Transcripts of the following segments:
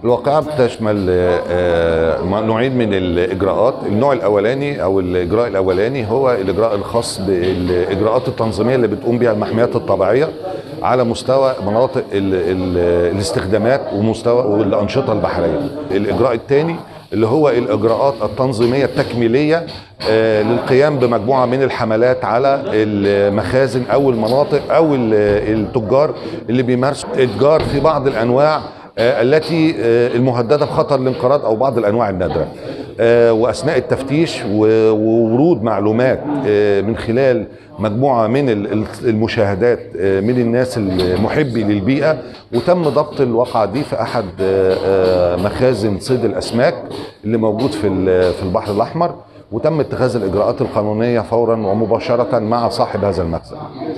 الواقعة بتشمل آه، نوعين من الإجراءات النوع الأولاني أو الإجراء الأولاني هو الإجراء الخاص بالإجراءات التنظيمية اللي بتقوم بها المحميات الطبيعية على مستوى مناطق ال ال الاستخدامات ومستوى والأنشطة البحرية الإجراء الثاني اللي هو الإجراءات التنظيمية التكميلية آه، للقيام بمجموعة من الحملات على المخازن أو المناطق أو ال- التجار اللي بيمارسوا إتجار في بعض الأنواع آه، التي آه، المهدده بخطر الانقراض او بعض الانواع النادره آه، واثناء التفتيش و- وورود معلومات آه، من خلال مجموعه من ال- ال- المشاهدات آه، من الناس المحبي للبيئه وتم ضبط الواقعه دي في احد آه، آه، مخازن صيد الاسماك اللي موجود في ال- في البحر الاحمر وتم اتخاذ الاجراءات القانونيه فورا ومباشره مع صاحب هذا المخزن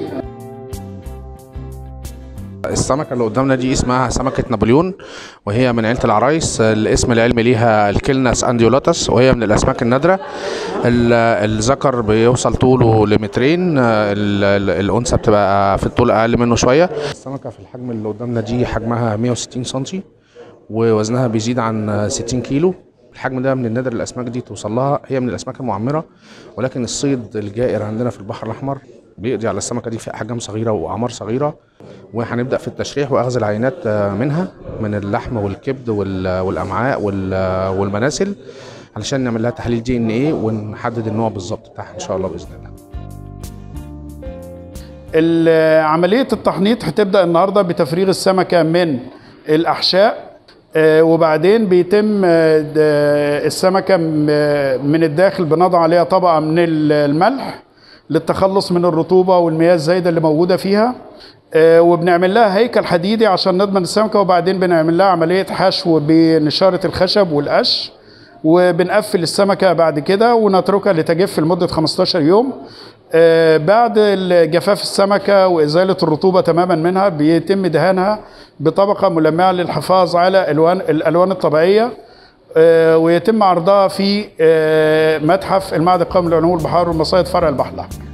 السمكة اللي قدامنا دي اسمها سمكة نابليون وهي من عيلة العرايس الاسم العلمي ليها الكيلنس انديولاتس وهي من الأسماك النادرة ال- الذكر بيوصل طوله لمترين ال- ال- الأنثى بتبقى في الطول أقل منه شوية السمكة في الحجم اللي قدامنا دي حجمها 160 سنتي ووزنها بيزيد عن 60 كيلو الحجم ده من النادر الاسماك دي توصل لها هي من الاسماك المعمره ولكن الصيد الجائر عندنا في البحر الاحمر بيقضي على السمكه دي في احجام صغيره واعمار صغيره وهنبدا في التشريح واخذ العينات آه، منها من اللحم والكبد وال- والامعاء وال- والمناسل علشان نعمل لها تحليل دي ان ايه ونحدد النوع بالظبط بتاعها ان شاء الله باذن الله ال- عملية التحنيط هتبدأ النهاردة بتفريغ السمكة من الأحشاء آه، وبعدين بيتم آه، د- السمكة م- من الداخل بنضع عليها طبقة من ال- الملح للتخلص من الرطوبة والمياه الزايدة اللي موجودة فيها آه، وبنعمل لها هيكل حديدي عشان نضمن السمكة وبعدين بنعمل لها عملية حشو بنشارة الخشب والقش وبنقفل السمكة بعد كده ونتركها لتجف لمدة 15 يوم آه، بعد جفاف السمكة وإزالة الرطوبة تماما منها بيتم دهانها بطبقة ملمعة للحفاظ على الوان الألوان الطبيعية آه، ويتم عرضها في آه، متحف المعهد القومي للعلوم والبحار والمصايد فرع البحر الأحمر